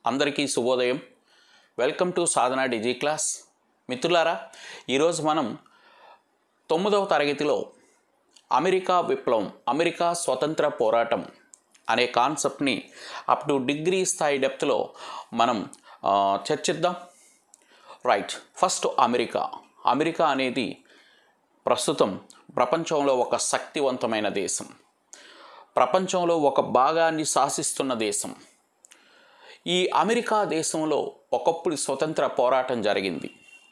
అందరికీ శుభోదయం welcome to Sadhana digi class మిత్రులారా ఈరోజు మనం తొమ్మిదవ తరగతిలో అమెరికా విప్లవం అమెరికా స్వతంత్ర పోరాటం అనే కాన్సెప్ట్ని అప్ టు డిగ్రీ స్థాయి డెప్త్లో మనం ఆ, చర్చిద్దాం రైట్ ఫస్ట్ అమెరికా అమెరికా అనేది ప్రస్తుతం ప్రపంచంలో ఒక శక్తివంతమైన దేశం ప్రపంచంలో ఒక భాగాన్ని శాసిస్తున్న దేశం ఈ అమెరికా దేశంలో ఒకప్పుడు స్వతంత్ర పోరాటం జరిగింది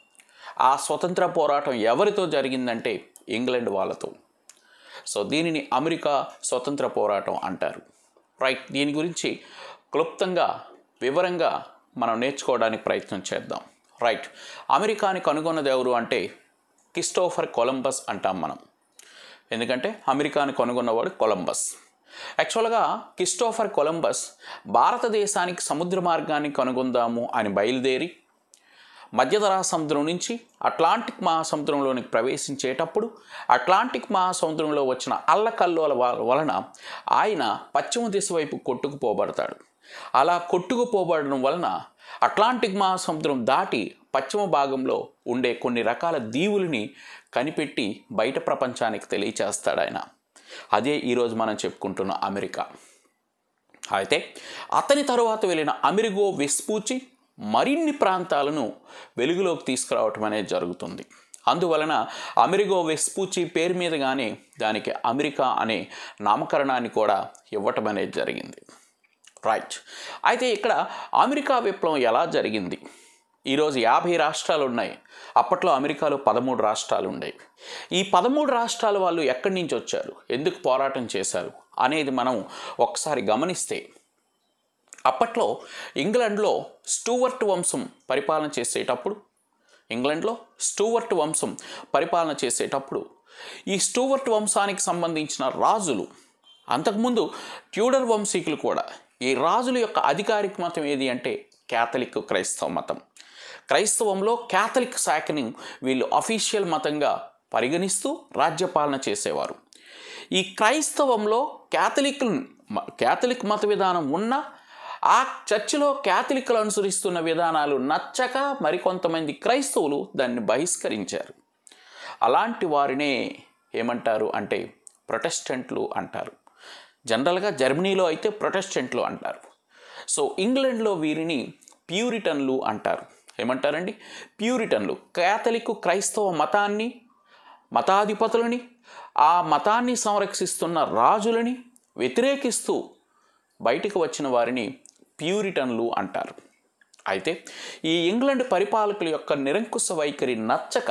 ఆ స్వతంత్ర పోరాటం ఎవరితో జరిగిందంటే ఇంగ్లాండ్ వాళ్ళతో సో దీనిని అమెరికా స్వతంత్ర పోరాటం అంటారు రైట్ దీని గురించి క్లుప్తంగా వివరంగా మనం నేర్చుకోవడానికి ప్రయత్నం చేద్దాం రైట్ అమెరికాని కనుగొన్నది ఎవరు అంటే క్రిస్టోఫర్ కొలంబస్ అంటాం మనం ఎందుకంటే అమెరికాని కనుగొన్నవాడు కొలంబస్ యాక్చువల్గా క్రిస్టోఫర్ కొలంబస్ భారతదేశానికి సముద్ర మార్గాన్ని కనుగొందాము అని బయలుదేరి మధ్యధరా సముద్రం నుంచి అట్లాంటిక్ మహాసముద్రంలోనికి ప్రవేశించేటప్పుడు అట్లాంటిక్ మహాసముద్రంలో వచ్చిన అల్లకల్లోల వ- వలన ఆయన పశ్చిమ దిశ వైపు కొట్టుకుపోబడతాడు అలా కొట్టుకుపోబడడం వలన అట్లాంటిక్ మహాసముద్రం దాటి పశ్చిమ భాగంలో ఉండే కొన్ని రకాల దీవుల్ని కనిపెట్టి బయట ప్రపంచానికి తెలియచేస్తాడు ఆయన అదే ఈరోజు మనం చెప్పుకుంటున్న అమెరికా అయితే అతని తరువాత వెళ్ళిన అమెరిగో వెస్పూచి మరిన్ని ప్రాంతాలను వెలుగులోకి తీసుకురావటం అనేది జరుగుతుంది అందువలన అమెరిగో వెస్పూచి పేరు మీదగానే దానికి అమెరికా అనే నామకరణాన్ని కూడా ఇవ్వటం అనేది జరిగింది రైట్ అయితే ఇక్కడ అమెరికా విప్లవం ఎలా జరిగింది ఈరోజు యాభై రాష్ట్రాలు ఉన్నాయి అప్పట్లో అమెరికాలో పదమూడు రాష్ట్రాలు ఉండేవి ఈ పదమూడు రాష్ట్రాల వాళ్ళు ఎక్కడి నుంచి వచ్చారు ఎందుకు పోరాటం చేశారు అనేది మనం ఒకసారి గమనిస్తే అప్పట్లో ఇంగ్లాండ్లో స్టూవర్ట్ వంశం పరిపాలన చేసేటప్పుడు ఇంగ్లాండ్లో స్టూవర్ట్ వంశం పరిపాలన చేసేటప్పుడు ఈ స్టూవర్ట్ వంశానికి సంబంధించిన రాజులు అంతకుముందు ట్యూడర్ వంశీకులు కూడా ఈ రాజుల యొక్క అధికారిక మతం ఏది అంటే క్యాథలిక్ క్రైస్తవ మతం క్రైస్తవంలో క్యాథలిక్ శాఖని వీళ్ళు అఫీషియల్ మతంగా పరిగణిస్తూ రాజ్యపాలన చేసేవారు ఈ క్రైస్తవంలో క్యాథలిక్ క్యాథలిక్ మత విధానం ఉన్నా ఆ చర్చిలో క్యాథలిక్లు అనుసరిస్తున్న విధానాలు నచ్చక మరికొంతమంది క్రైస్తవులు దాన్ని బహిష్కరించారు అలాంటి వారినే ఏమంటారు అంటే ప్రొటెస్టెంట్లు అంటారు జనరల్గా జర్మనీలో అయితే ప్రొటెస్టెంట్లు అంటారు సో ఇంగ్లాండ్లో వీరిని ప్యూరిటన్లు అంటారు ఏమంటారండి ప్యూరిటన్లు క్యాథలిక్ క్రైస్తవ మతాన్ని మతాధిపతులని ఆ మతాన్ని సంరక్షిస్తున్న రాజులని వ్యతిరేకిస్తూ బయటికి వచ్చిన వారిని ప్యూరిటన్లు అంటారు అయితే ఈ ఇంగ్లాండ్ పరిపాలకుల యొక్క నిరంకుశ వైఖరి నచ్చక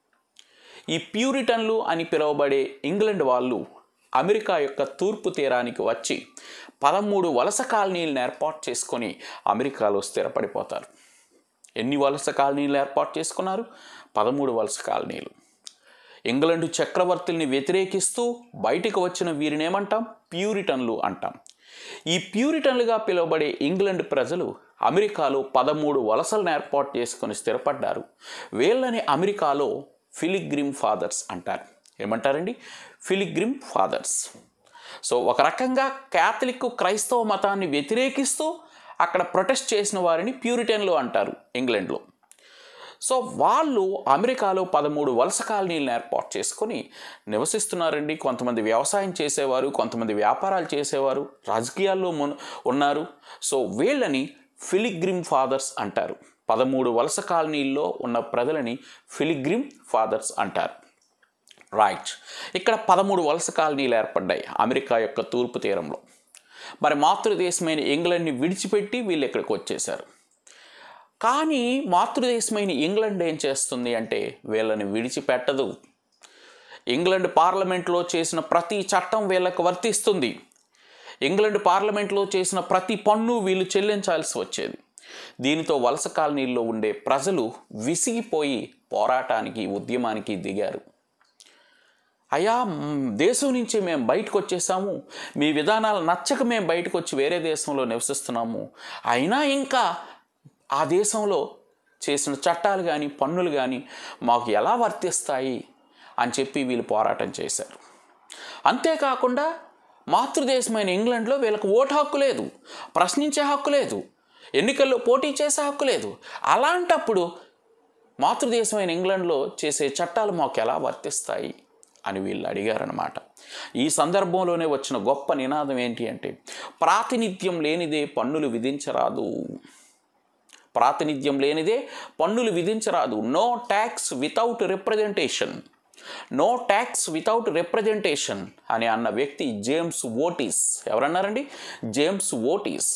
ఈ ప్యూరిటన్లు అని పిలువబడే ఇంగ్లాండ్ వాళ్ళు అమెరికా యొక్క తూర్పు తీరానికి వచ్చి పదమూడు వలస కాలనీలను ఏర్పాటు చేసుకొని అమెరికాలో స్థిరపడిపోతారు ఎన్ని వలస కాలనీలు ఏర్పాటు చేసుకున్నారు పదమూడు వలస కాలనీలు ఇంగ్లాండ్ చక్రవర్తుల్ని వ్యతిరేకిస్తూ బయటికి వచ్చిన వీరిని ఏమంటాం ప్యూరిటన్లు అంటాం ఈ ప్యూరిటన్లుగా పిలువబడే ఇంగ్లాండ్ ప్రజలు అమెరికాలో పదమూడు వలసలను ఏర్పాటు చేసుకొని స్థిరపడ్డారు వీళ్ళని అమెరికాలో ఫిలిగ్రిమ్ ఫాదర్స్ అంటారు ఏమంటారండి ఫిలిగ్రిమ్ ఫాదర్స్ సో ఒక రకంగా క్యాథలిక్ క్రైస్తవ మతాన్ని వ్యతిరేకిస్తూ అక్కడ ప్రొటెస్ట్ చేసిన వారిని ప్యూరిటన్లు అంటారు ఇంగ్లాండ్లో సో వాళ్ళు అమెరికాలో పదమూడు వలస కాలనీలను ఏర్పాటు చేసుకొని నివసిస్తున్నారండి కొంతమంది వ్యవసాయం చేసేవారు కొంతమంది వ్యాపారాలు చేసేవారు రాజకీయాల్లో మున్- ఉన్నారు సో వీళ్ళని ఫిలిగ్రిమ్ ఫాదర్స్ అంటారు పదమూడు వలస కాలనీల్లో ఉన్న ప్రజలని ఫిలిగ్రిమ్ ఫాదర్స్ అంటారు రైట్ ఇక్కడ పదమూడు వలస కాలనీలు ఏర్పడ్డాయి అమెరికా యొక్క తూర్పు తీరంలో మరి మాతృదేశమైన ఇంగ్లాండ్ని విడిచిపెట్టి వీళ్ళు ఇక్కడికి వచ్చేసారు కానీ మాతృదేశమైన ఇంగ్లాండ్ ఏం చేస్తుంది అంటే వీళ్ళని విడిచిపెట్టదు ఇంగ్లాండ్ పార్లమెంట్లో చేసిన ప్రతి చట్టం వీళ్ళకు వర్తిస్తుంది ఇంగ్లాండ్ పార్లమెంట్లో చేసిన ప్రతి పన్ను వీళ్ళు చెల్లించాల్సి వచ్చేది దీనితో వలస కాలనీల్లో ఉండే ప్రజలు విసిగిపోయి పోరాటానికి ఉద్యమానికి దిగారు అయ్యా మ్, దేశం నుంచి మేము బయటకు వచ్చేసాము మీ విధానాలు నచ్చక మేము బయటకు వచ్చి వేరే దేశంలో నివసిస్తున్నాము అయినా ఇంకా ఆ దేశంలో చేసిన చట్టాలు కానీ పన్నులు కానీ మాకు ఎలా వర్తిస్తాయి అని చెప్పి వీళ్ళు పోరాటం చేశారు అంతేకాకుండా మాతృదేశమైన ఇంగ్లాండ్లో వీళ్ళకి ఓటు హక్కు లేదు ప్రశ్నించే హక్కు లేదు ఎన్నికల్లో పోటీ చేసే హక్కు లేదు అలాంటప్పుడు మాతృదేశమైన ఇంగ్లాండ్లో చేసే చట్టాలు మాకు ఎలా వర్తిస్తాయి అని వీళ్ళు అడిగారనమాట ఈ సందర్భంలోనే వచ్చిన గొప్ప నినాదం ఏంటి అంటే ప్రాతినిధ్యం లేనిదే పన్నులు విధించరాదు ప్రాతినిధ్యం లేనిదే పన్నులు విధించరాదు no tax without representation no tax without representation అని అన్న వ్యక్తి జేమ్స్ ఓటీస్ ఎవరన్నారండి జేమ్స్ ఓటీస్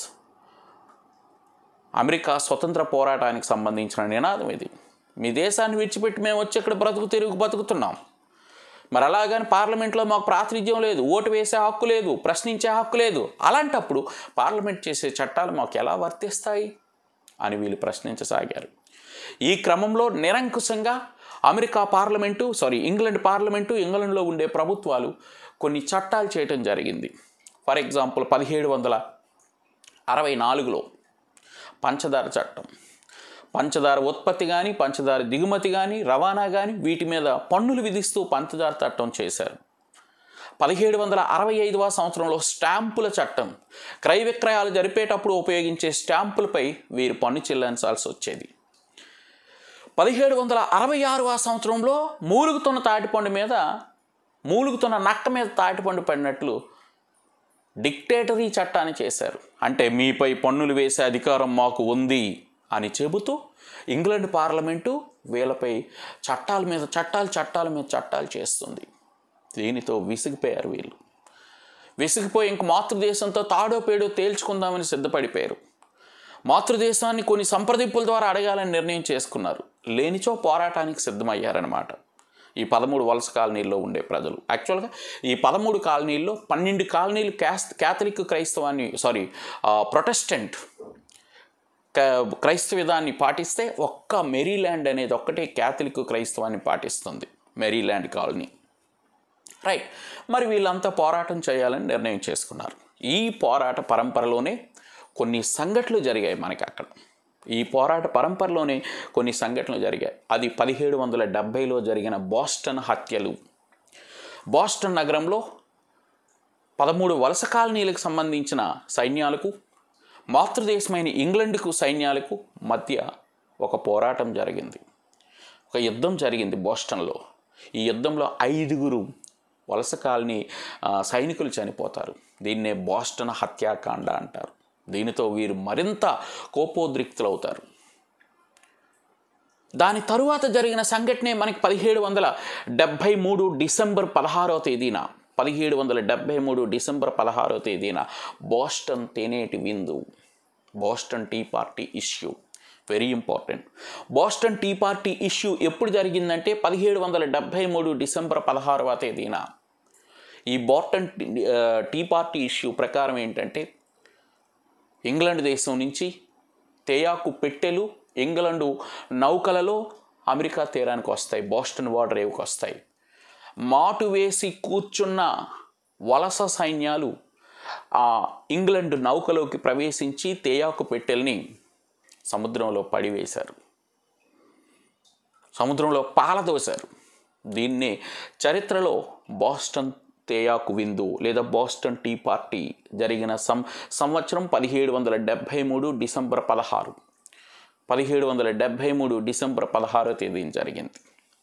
అమెరికా స్వతంత్ర పోరాటానికి సంబంధించిన నినాదం ఇది మీ దేశాన్ని విడిచిపెట్టి మేము వచ్చి ఇక్కడ బ్రతుకు తిరుగు బతుకుతున్నాం మరి అలాగని పార్లమెంట్లో మాకు ప్రాతినిధ్యం లేదు ఓటు వేసే హక్కు లేదు ప్రశ్నించే హక్కు లేదు అలాంటప్పుడు పార్లమెంట్ చేసే చట్టాలు మాకు ఎలా వర్తిస్తాయి అని వీళ్ళు ప్రశ్నించసాగారు ఈ క్రమంలో నిరంకుశంగా America parliament sorry England parliament ఇంగ్లాండ్లో ఉండే ప్రభుత్వాలు కొన్ని చట్టాలు చేయటం జరిగింది ఫర్ ఎగ్జాంపుల్ పదిహేడు వందల అరవై నాలుగులో పంచదార చట్టం పంచదార ఉత్పత్తి కానీ పంచదార దిగుమతి కానీ రవాణా కానీ వీటి మీద పన్నులు విధిస్తూ పంచదార చట్టం చేశారు పదిహేడు వందల అరవై ఐదవ సంవత్సరంలో స్టాంపుల చట్టం క్రయ విక్రయాలు జరిపేటప్పుడు ఉపయోగించే స్టాంపులపై వీరు పన్ను చెల్లించాల్సి వచ్చేది పదిహేడు వందల అరవై ఆరవ సంవత్సరంలో మూలుగుతున్న తాటిపండు మీద మూలుగుతున్న నక్క మీద తాటిపండు పడినట్లు డిక్టేటరీ చట్టాన్ని చేశారు అంటే మీపై పన్నులు వేసే అధికారం మాకు ఉంది అని చెబుతూ ఇంగ్లాండ్ పార్లమెంటు వీళ్ళపై చట్టాల మీద చట్టాలు చట్టాల మీద చట్టాలు చేస్తుంది దీనితో విసిగిపోయారు వీళ్ళు విసిగిపోయి ఇంక మాతృదేశంతో తాడో పేడో తేల్చుకుందామని సిద్ధపడిపోయారు మాతృదేశాన్ని కొన్ని సంప్రదింపుల ద్వారా అడగాలని నిర్ణయం చేసుకున్నారు లేనిచో పోరాటానికి సిద్ధమయ్యారనమాట ఈ పదమూడు వలస కాలనీల్లో ఉండే ప్రజలు యాక్చువల్గా ఈ పదమూడు కాలనీల్లో పన్నెండు కాలనీలు క్యాస్ క్యాథలిక్ క్రైస్తవాన్ని సారీ ప్రొటెస్టెంట్ క్రైస్తవిదాన్ని పాటిస్తే ఒక్క మెరీల్యాండ్ అనేది ఒక్కటే క్యాథలిక్ క్రైస్తవాన్ని పాటిస్తుంది మెరీల్యాండ్ కాలనీ రైట్ మరి వీళ్ళంతా పోరాటం చేయాలని నిర్ణయం చేసుకున్నారు ఈ పోరాట పరంపరలోనే కొన్ని సంఘటనలు జరిగాయి మనకి అక్కడ ఈ పోరాట పరంపరలోనే కొన్ని సంఘటనలు జరిగాయి అది పదిహేడు వందల డెబ్భైలో జరిగిన బోస్టన్ హత్యలు బోస్టన్ నగరంలో పదమూడు వలస కాలనీలకు సంబంధించిన సైన్యాలకు మాతృదేశమైన ఇంగ్లండ్కు సైన్యాలకు మధ్య ఒక పోరాటం జరిగింది ఒక యుద్ధం జరిగింది బోస్టన్లో ఈ యుద్ధంలో ఐదుగురు వలస కాలనీ ఆ, సైనికులు చనిపోతారు దీన్నే బోస్టన్ హత్యాకాండ అంటారు దీనితో వీరు మరింత కోపోద్రిక్తులవుతారు దాని తరువాత జరిగిన సంఘటనే మనకి పదిహేడు వందల డెబ్భై మూడు డిసెంబర్ పదహారవ తేదీన పదిహేడు వందల డెబ్భై మూడు డిసెంబర్ పదహారవ తేదీన బోస్టన్ తేనేటి విందు Boston tea party issue very important Boston tea party issue ఎప్పుడు జరిగిందంటే పదిహేడు వందల డెబ్భై మూడు డిసెంబర్ పదహారవ తేదీన ఈ బోస్టన్ టీ- ఆ, టీ పార్టీ ఇష్యూ ప్రకారం ఏంటంటే ఇంగ్లాండ్ దేశం నుంచి తేయాకు పెట్టెలు ఇంగ్లండు నౌకలలో అమెరికా తీరానికి వస్తాయి బోస్టన్ వాటర్ రేవుకి వస్తాయి మాటు వేసి కూర్చున్న వలస సైన్యాలు ఆ ఇంగ్లండ్ నౌకలోకి ప్రవేశించి తేయాకు పెట్టెల్ని సముద్రంలో పడివేశారు సముద్రంలో పాలదోశారు దీన్నే చరిత్రలో బోస్టన్ తేయాకు విందు లేదా బోస్టన్ టీ పార్టీ జరిగిన సం సంవత్సరం పదిహేడు వందల డెబ్భై మూడు డిసెంబర్ పదహారు పదిహేడు వందల డెబ్భై మూడు డిసెంబర్ పదహారో తేదీన జరిగింది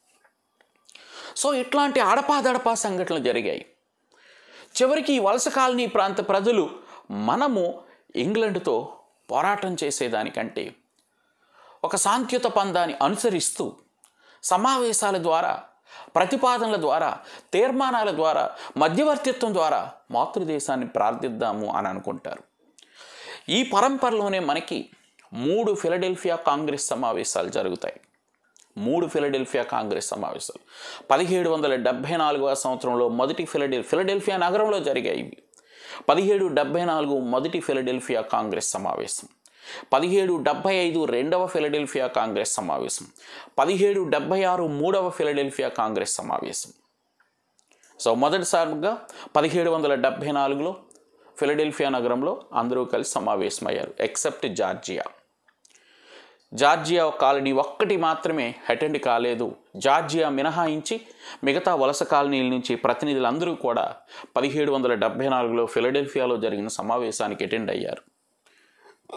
సో ఇట్లాంటి అడపాదడపా సంఘటనలు జరిగాయి చివరికి ఈ వలస కాలనీ ప్రాంత ప్రజలు మనము ఇంగ్లండ్తో పోరాటం చేసేదానికంటే ఒక సాంఖ్యుత పందాన్ని అనుసరిస్తూ సమావేశాల ద్వారా ప్రతిపాదనల ద్వారా తీర్మానాల ద్వారా మధ్యవర్తిత్వం ద్వారా మాతృదేశాన్ని ప్రార్థిద్దాము అని అనుకుంటారు ఈ పరంపరలోనే మనకి మూడు ఫిలడెల్ఫియా కాంగ్రెస్ సమావేశాలు జరుగుతాయి మూడు ఫిలడెల్ఫియా కాంగ్రెస్ సమావేశాలు పదిహేడు వందల డెబ్భై నాలుగవ సంవత్సరంలో మొదటి ఫిలడెల్ ఫిలడెల్ఫియా నగరంలో జరిగాయి ఇవి పదిహేడు డెబ్భై నాలుగు మొదటి ఫిలడెల్ఫియా కాంగ్రెస్ సమావేశం పదిహేడు డెబ్భై ఐదు రెండవ ఫిలడెల్ఫియా కాంగ్రెస్ సమావేశం పదిహేడు డెబ్భై ఆరు మూడవ ఫిలడెల్ఫియా కాంగ్రెస్ సమావేశం సో మొదటిసారిగా పదిహేడు వందల డెబ్భై నాలుగులో ఫిలడెల్ఫియా నగరంలో అందరూ కలిసి సమావేశమయ్యారు ఎక్సెప్ట్ జార్జియా జార్జియా కాలనీ ఒక్కటి మాత్రమే అటెండ్ కాలేదు జార్జియా మినహాయించి మిగతా వలస కాలనీల నుంచి ప్రతినిధులందరూ కూడా పదిహేడు వందల డెబ్భై నాలుగులో ఫిలడెల్ఫియాలో జరిగిన సమావేశానికి అటెండ్ అయ్యారు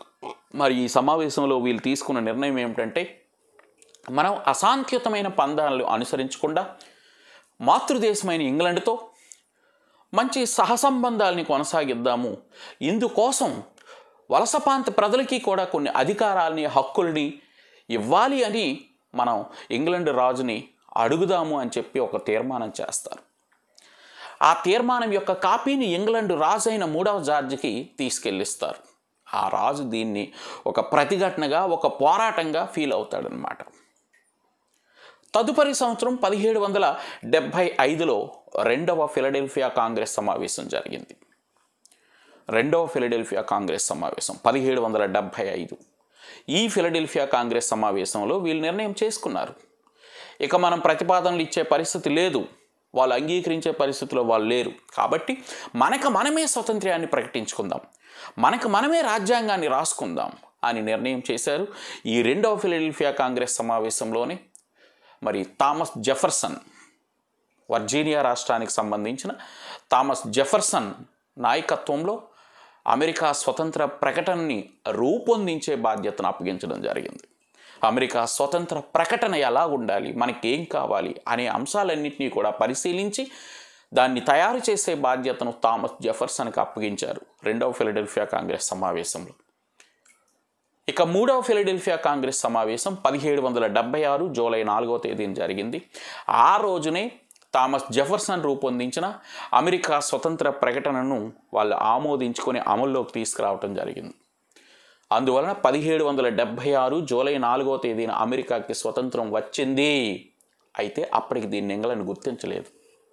మరి ఈ సమావేశంలో వీళ్ళు తీసుకున్న నిర్ణయం ఏమిటంటే మనం అశాంతియుతమైన పందాలను అనుసరించకుండా మాతృదేశమైన ఇంగ్లాండ్తో మంచి సహసంబంధాలని కొనసాగిద్దాము ఇందుకోసం వలస ప్రాంత ప్రజలకి కూడా కొన్ని అధికారాలని హక్కుల్ని ఇవ్వాలి అని మనం ఇంగ్లాండ్ రాజుని అడుగుదాము అని చెప్పి ఒక తీర్మానం చేస్తారు ఆ తీర్మానం యొక్క కాపీని ఇంగ్లాండ్ రాజు అయిన మూడవ జార్జికి తీసుకెళ్ళిస్తారు ఆ రాజు దీన్ని ఒక ప్రతిఘటనగా ఒక పోరాటంగా ఫీల్ అవుతాడనమాట తదుపరి సంవత్సరం పదిహేడు వందల డెబ్భై ఐదులో రెండవ ఫిలడెల్ఫియా కాంగ్రెస్ సమావేశం జరిగింది రెండవ ఫిలడెల్ఫియా కాంగ్రెస్ సమావేశం పదిహేడు వందల డెబ్భై ఐదు ఈ ఫిలడెల్ఫియా కాంగ్రెస్ సమావేశంలో వీళ్ళు నిర్ణయం చేసుకున్నారు ఇక మనం ప్రతిపాదనలు ఇచ్చే పరిస్థితి లేదు వాళ్ళు అంగీకరించే పరిస్థితిలో వాళ్ళు లేరు కాబట్టి మనకు మనమే స్వతంత్ర్యాన్ని ప్రకటించుకుందాం మనకు మనమే రాజ్యాంగాన్ని రాసుకుందాం అని నిర్ణయం చేశారు ఈ రెండవ ఫిలడెల్ఫియా కాంగ్రెస్ సమావేశంలోనే మరి థామస్ జెఫర్సన్ వర్జీనియా రాష్ట్రానికి సంబంధించిన థామస్ జెఫర్సన్ నాయకత్వంలో అమెరికా స్వతంత్ర ప్రకటనని రూపొందించే బాధ్యతను అప్పగించడం జరిగింది అమెరికా స్వతంత్ర ప్రకటన ఎలా ఉండాలి మనకి ఏం కావాలి అనే అంశాలన్నింటినీ కూడా పరిశీలించి దాన్ని తయారు చేసే బాధ్యతను థామస్ జెఫర్సన్కి అప్పగించారు రెండవ ఫిలడెల్ఫియా కాంగ్రెస్ సమావేశంలో ఇక మూడవ ఫిలడెల్ఫియా కాంగ్రెస్ సమావేశం పదిహేడు వందల డెబ్బై ఆరు జూలై నాలుగో తేదీన జరిగింది ఆ రోజునే థామస్ జెఫర్సన్ రూపొందించిన అమెరికా స్వతంత్ర ప్రకటనను వాళ్ళు ఆమోదించుకొని అమల్లోకి తీసుకురావటం జరిగింది అందువలన పదిహేడు వందల డెబ్భై ఆరు జూలై నాలుగో తేదీన అమెరికాకి స్వతంత్రం వచ్చింది అయితే అప్పటికి దీన్ని ఇంగ్లాండ్ గుర్తించలేదు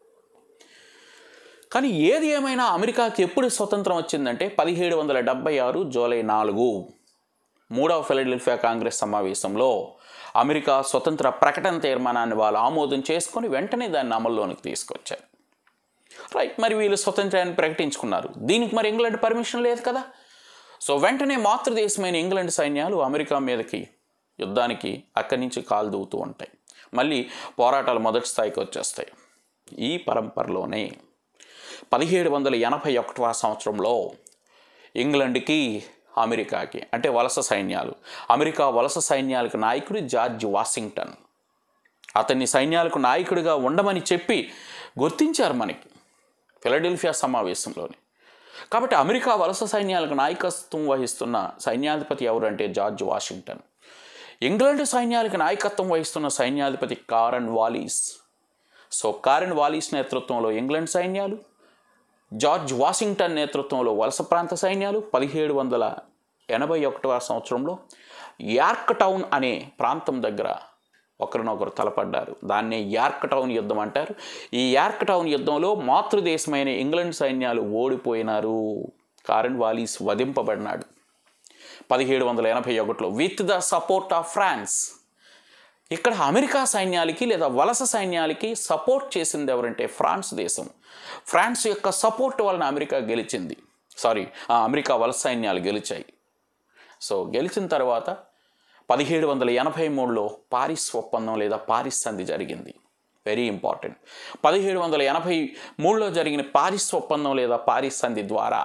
కానీ ఏది ఏమైనా అమెరికాకి ఎప్పుడు స్వతంత్రం వచ్చిందంటే పదిహేడు వందల డెబ్బై ఆరు జూలై నాలుగు మూడవ ఫిలడెల్ఫియా కాంగ్రెస్ సమావేశంలో అమెరికా స్వతంత్ర ప్రకటన తీర్మానాన్ని వాళ్ళు ఆమోదం చేసుకొని వెంటనే దాన్ని అమల్లోనికి తీసుకొచ్చారు రైట్ మరి వీళ్ళు స్వతంత్రాన్ని ప్రకటించుకున్నారు దీనికి మరి ఇంగ్లాండ్ పర్మిషన్ లేదు కదా సో వెంటనే మాతృదేశమైన ఇంగ్లాండ్ సైన్యాలు అమెరికా మీదకి యుద్ధానికి అక్కడి నుంచి కాలు దూవుతూ ఉంటాయి మళ్ళీ పోరాటాలు మొదటి స్థాయికి వచ్చేస్తాయి ఈ పరంపరలోనే పదిహేడు వందల ఎనభై ఒకటవ సంవత్సరంలో ఇంగ్లాండ్కి అమెరికాకి అంటే వలస సైన్యాలు అమెరికా వలస సైన్యాలకు నాయకుడు జార్జ్ వాషింగ్టన్ అతన్ని సైన్యాలకు నాయకుడిగా ఉండమని చెప్పి గుర్తించారు మనకి ఫిలడెల్ఫియా సమావేశంలోని కాబట్టి అమెరికా వలస సైన్యాలకు నాయకత్వం వహిస్తున్న సైన్యాధిపతి ఎవరంటే జార్జ్ వాషింగ్టన్ ఇంగ్లాండ్ సైన్యాలకు నాయకత్వం వహిస్తున్న సైన్యాధిపతి కారన్ వాలీస్ సో కారన్ వాలీస్ నేతృత్వంలో ఇంగ్లాండ్ సైన్యాలు జార్జ్ వాషింగ్టన్ నేతృత్వంలో వలస ప్రాంత సైన్యాలు పదిహేడు వందల ఎనభై ఒకటవ సంవత్సరంలో యార్క్ టౌన్ అనే ప్రాంతం దగ్గర ఒకరినొకరు తలపడ్డారు దాన్నే యార్క్ టౌన్ యుద్ధం అంటారు ఈ యార్క్ టౌన్ యుద్ధంలో మాతృదేశమైన ఇంగ్లాండ్ సైన్యాలు ఓడిపోయినారు కారన్ వాలీస్ వధింపబడినాడు పదిహేడు వందల ఎనభై ఒకటిలో with the support of France ఇక్కడ అమెరికా సైన్యాలకి లేదా వలస సైన్యాలకి సపోర్ట్ చేసింది ఎవరంటే ఫ్రాన్స్ దేశం ఫ్రాన్స్ యొక్క సపోర్ట్ వలన అమెరికా గెలిచింది సారీ అమెరికా వలస సైన్యాలు గెలిచాయి సో గెలిచిన తర్వాత పదిహేడు వందల ఎనభై మూడులో పారిస్ ఒప్పందం లేదా పారిస్ సంధి జరిగింది వెరీ ఇంపార్టెంట్ పదిహేడు వందల ఎనభై మూడులో జరిగిన పారిస్ ఒప్పందం లేదా పారిస్ సంధి ద్వారా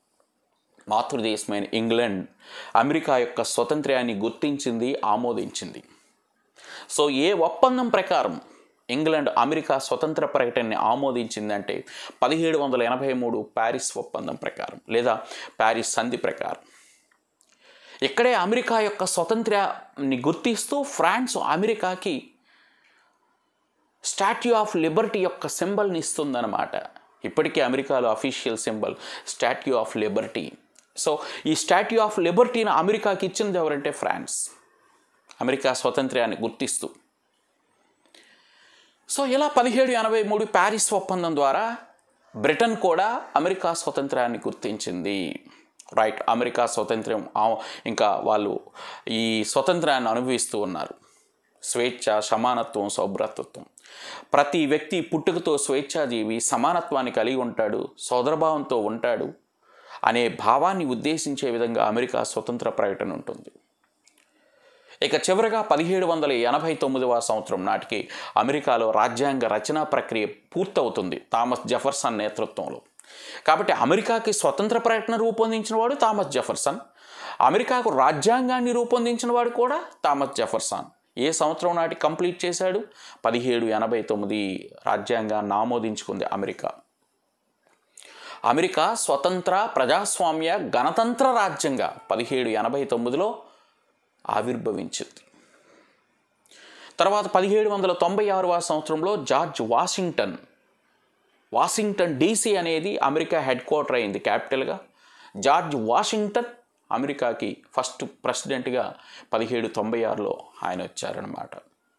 మాతృదేశమైన ఇంగ్లాండ్ అమెరికా యొక్క స్వతంత్ర్యాన్ని గుర్తించింది ఆమోదించింది సో ఏ ఒప్పందం ప్రకారం ఇంగ్లాండ్ అమెరికా స్వతంత్ర ప్రకటనని ఆమోదించిందంటే పదిహేడు వందల ఎనభై మూడు ప్యారిస్ ఒప్పందం ప్రకారం లేదా ప్యారిస్ సంధి ప్రకారం ఇక్కడే అమెరికా యొక్క స్వతంత్రాన్ని గుర్తిస్తూ ఫ్రాన్స్ అమెరికాకి స్టాట్యూ ఆఫ్ లిబర్టీ యొక్క సింబల్ని ఇస్తుందన్నమాట ఇప్పటికీ అమెరికాలో official symbol statue of liberty so ఈ స్టాట్యూ ఆఫ్ లిబర్టీని అమెరికాకి ఇచ్చింది ఎవరంటే ఫ్రాన్స్ అమెరికా స్వతంత్ర్యాన్ని గుర్తిస్తూ సో ఇలా పదిహేడు ఎనభై మూడు ప్యారిస్ ఒప్పందం ద్వారా బ్రిటన్ కూడా అమెరికా స్వతంత్రాన్ని గుర్తించింది రైట్ అమెరికా స్వతంత్రం ఆ- ఇంకా వాళ్ళు ఈ స్వతంత్రాన్ని అనుభవిస్తూ ఉన్నారు స్వేచ్ఛ సమానత్వం సౌభ్రతత్వం ప్రతి వ్యక్తి పుట్టుకతో స్వేచ్ఛాజీవి సమానత్వాన్ని కలిగి ఉంటాడు సోదరభావంతో ఉంటాడు అనే భావాన్ని ఉద్దేశించే విధంగా అమెరికా స్వతంత్ర ప్రకటన ఉంటుంది ఇక చివరగా పదిహేడు వందల ఎనభై తొమ్మిదవ సంవత్సరం నాటికి అమెరికాలో రాజ్యాంగ రచనా ప్రక్రియ పూర్తవుతుంది థామస్ జెఫర్సన్ నేతృత్వంలో కాబట్టి అమెరికాకి స్వతంత్ర ప్రకటన రూపొందించిన వాడు థామస్ జెఫర్సన్ అమెరికాకు రాజ్యాంగాన్ని రూపొందించిన వాడు కూడా థామస్ జెఫర్సన్ ఏ సంవత్సరం నాటి కంప్లీట్ చేశాడు పదిహేడు ఎనభై తొమ్మిది రాజ్యాంగాన్ని ఆమోదించుకుంది అమెరికా అమెరికా స్వతంత్ర ప్రజాస్వామ్య గణతంత్ర రాజ్యంగా పదిహేడు ఎనభై తొమ్మిదిలో ఆవిర్భవించింది తర్వాత పదిహేడు వందల తొంభై ఆరవ సంవత్సరంలో జార్జ్ వాషింగ్టన్ వాషింగ్టన్ డీసీ అనేది అమెరికా హెడ్ క్వార్టర్ అయింది క్యాపిటల్గా జార్జ్ వాషింగ్టన్ అమెరికాకి ఫస్ట్ ప్రెసిడెంట్గా పదిహేడు తొంభై ఆరులో ఆయన వచ్చారనమాట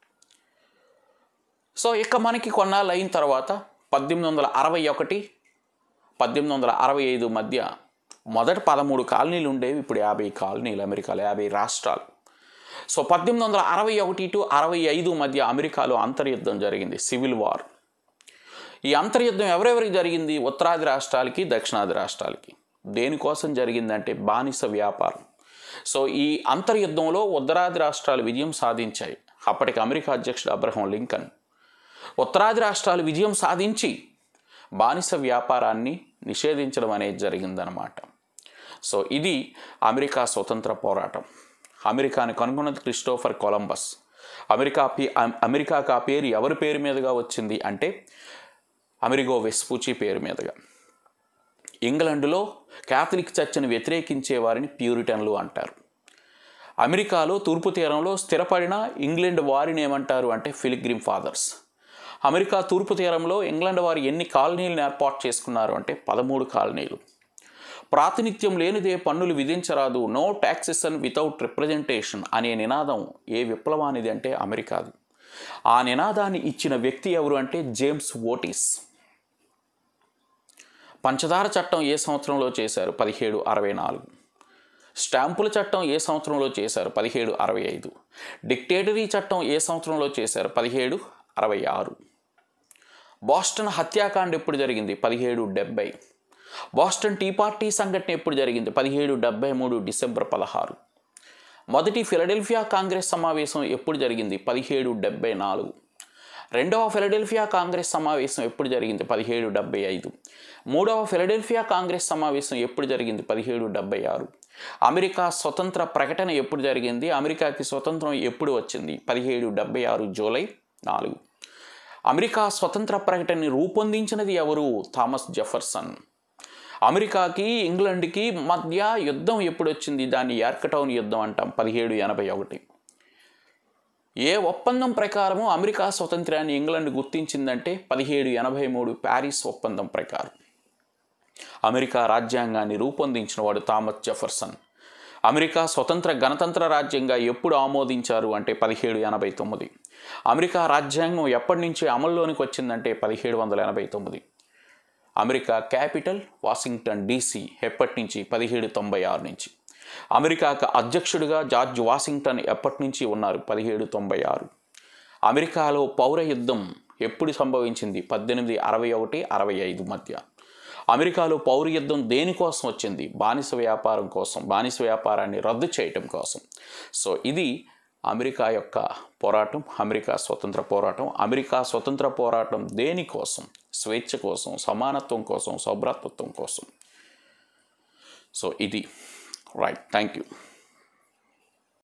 సో ఇక మనకి కొన్నాళ్ళు అయిన తర్వాత పద్దెనిమిది వందల అరవై ఒకటి పద్దెనిమిది వందల అరవై ఐదు మధ్య మొదట పదమూడు కాలనీలు ఉండేవి ఇప్పుడు యాభై కాలనీలు అమెరికాలో యాభై రాష్ట్రాలు సో పద్దెనిమిది వందల అరవై ఒకటి టు అరవై ఐదు మధ్య అమెరికాలో అంతర్యుద్ధం జరిగింది సివిల్ వార్ ఈ అంతర్యుద్ధం ఎవరెవరికి జరిగింది ఉత్తరాది రాష్ట్రాలకి దక్షిణాది రాష్ట్రాలకి దేనికోసం జరిగిందంటే బానిస వ్యాపారం సో ఈ అంతర్యుద్ధంలో ఉత్తరాది రాష్ట్రాలు విజయం సాధించాయి అప్పటికి అమెరికా అధ్యక్షుడు అబ్రహం లింకన్ ఉత్తరాది రాష్ట్రాలు విజయం సాధించి బానిస వ్యాపారాన్ని నిషేధించడం అనేది జరిగిందనమాట సో ఇది అమెరికా స్వతంత్ర పోరాటం అమెరికాని కనుగొన్నది క్రిస్టోఫర్ కొలంబస్ అమెరికా పే అమెరికాకు ఆ పేరు ఎవరి పేరు మీదుగా వచ్చింది అంటే అమెరిగో వెస్పూచి పేరు మీదుగా ఇంగ్లండ్లో క్యాథలిక్ చర్చిని వ్యతిరేకించే వారిని ప్యూరిటన్లు అంటారు అమెరికాలో తూర్పు తీరంలో స్థిరపడిన ఇంగ్లాండ్ వారిని ఏమంటారు అంటే ఫిలిగ్రిమ్ ఫాదర్స్ అమెరికా తూర్పు తీరంలో ఇంగ్లాండ్ వారు ఎన్ని కాలనీలను ఏర్పాటు చేసుకున్నారు అంటే పదమూడు కాలనీలు ప్రాతినిధ్యం లేనిదే పన్నులు విధించరాదు నో ట్యాక్సెషన్ వితౌట్ రిప్రజెంటేషన్ అనే నినాదం ఏ విప్లవానిది అంటే అమెరికాది ఆ నినాదాన్ని ఇచ్చిన వ్యక్తి ఎవరు అంటే జేమ్స్ ఓటిస్ పంచదార చట్టం ఏ సంవత్సరంలో చేశారు పదిహేడు అరవై నాలుగు స్టాంపుల చట్టం ఏ సంవత్సరంలో చేశారు పదిహేడు అరవై ఐదు డిక్టేటరీ చట్టం ఏ సంవత్సరంలో చేశారు పదిహేడు అరవై ఆరు బాస్టన్ హత్యాకాండ ఎప్పుడు జరిగింది పదిహేడు డెబ్బై బాస్టన్ టీ పార్టీ సంఘటన ఎప్పుడు జరిగింది పదిహేడు డెబ్బై మూడు డిసెంబర్ పదహారు మొదటి ఫిలడెల్ఫియా కాంగ్రెస్ సమావేశం ఎప్పుడు జరిగింది పదిహేడు డెబ్బై నాలుగు రెండవ ఫిలడెల్ఫియా కాంగ్రెస్ సమావేశం ఎప్పుడు జరిగింది పదిహేడు డెబ్బై ఐదు మూడవ ఫిలడెల్ఫియా కాంగ్రెస్ సమావేశం ఎప్పుడు జరిగింది పదిహేడు డెబ్బై ఆరు అమెరికా స్వతంత్ర ప్రకటన ఎప్పుడు జరిగింది అమెరికాకి స్వతంత్రం ఎప్పుడు వచ్చింది పదిహేడు డెబ్బై ఆరు జూలై నాలుగు అమెరికా స్వతంత్ర ప్రకటనని రూపొందించినది ఎవరు థామస్ జెఫర్సన్ అమెరికాకి ఇంగ్లాండ్కి మధ్య యుద్ధం ఎప్పుడు వచ్చింది దాన్ని యార్కటౌన్ యుద్ధం అంటాం పదిహేడు ఎనభై ఒకటి ఏ ఒప్పందం ప్రకారము అమెరికా స్వతంత్రాన్ని ఇంగ్లాండ్ గుర్తించిందంటే పదిహేడు ఎనభై మూడు ప్యారిస్ ఒప్పందం ప్రకారం అమెరికా రాజ్యాంగాన్ని రూపొందించిన వాడు థామస్ జెఫర్సన్ అమెరికా స్వతంత్ర గణతంత్ర రాజ్యంగా ఎప్పుడు ఆమోదించారు అంటే పదిహేడు ఎనభై తొమ్మిది అమెరికా రాజ్యాంగం ఎప్పటి నుంచి అమల్లోనికి వచ్చిందంటే పదిహేడు వందల ఎనభై తొమ్మిది అమెరికా క్యాపిటల్ వాషింగ్టన్ డీసీ ఎప్పటి నుంచి పదిహేడు తొంభై ఆరు నుంచి అమెరికాకు అధ్యక్షుడిగా జార్జ్ వాషింగ్టన్ ఎప్పటి నుంచి ఉన్నారు పదిహేడు తొంభై ఆరు అమెరికాలో పౌర యుద్ధం ఎప్పుడు సంభవించింది పద్దెనిమిది అరవై ఒకటి అరవై ఐదు మధ్య అమెరికాలో పౌర యుద్ధం దేనికోసం వచ్చింది బానిస వ్యాపారం కోసం బానిస వ్యాపారాన్ని రద్దు చేయటం కోసం సో ఇది అమెరికా యొక్క పోరాటం అమెరికా స్వతంత్ర పోరాటం అమెరికా స్వతంత్ర పోరాటం దేనికోసం స్వేచ్ఛ కోసం సమానత్వం కోసం సౌభ్రాతృత్వం కోసం సో ఇది రైట్ థ్యాంక్ యూ